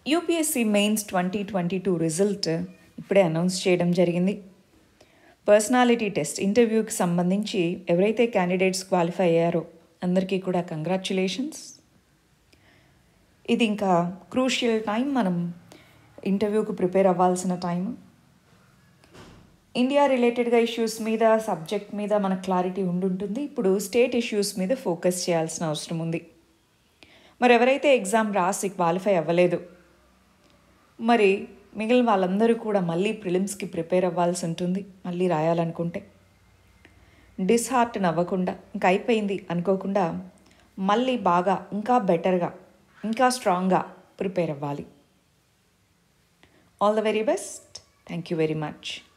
UPSC mains twenty twenty two result ఇప్పుడే announce చేయడం జరిగింది పర్సనాలిటీ టెస్ట్ ఇంటర్వ్యూకి సంబంధించి ఎవరైతే క్యాండిడేట్స్ క్వాలిఫై అయ్యారో అందరికీ కూడా కంగ్రాచ్యులేషన్స్ ఇది ఇంకా క్రూషియల్ టైం మనం ఇంటర్వ్యూకి ప్రిపేర్ అవ్వాల్సిన టైం ఇండియా రిలేటెడ్గా ఇష్యూస్ మీద సబ్జెక్ట్ మీద మనకు క్లారిటీ ఉండుంటుంది ఇప్పుడు స్టేట్ ఇష్యూస్ మీద ఫోకస్ చేయాల్సిన అవసరం ఉంది మరి ఎవరైతే ఎగ్జామ్ రాసి క్వాలిఫై అవ్వలేదు మరి మిగిలిన వాళ్ళందరూ కూడా మళ్ళీ ప్రిలిమ్స్కి ప్రిపేర్ అవ్వాల్సి ఉంటుంది మళ్ళీ రాయాలనుకుంటే డిస్హార్ట్ నవ్వకుండా ఇంకా అయిపోయింది అనుకోకుండా మళ్ళీ బాగా ఇంకా బెటర్గా ఇంకా స్ట్రాంగ్గా ప్రిపేర్ అవ్వాలి all the very best thank you very much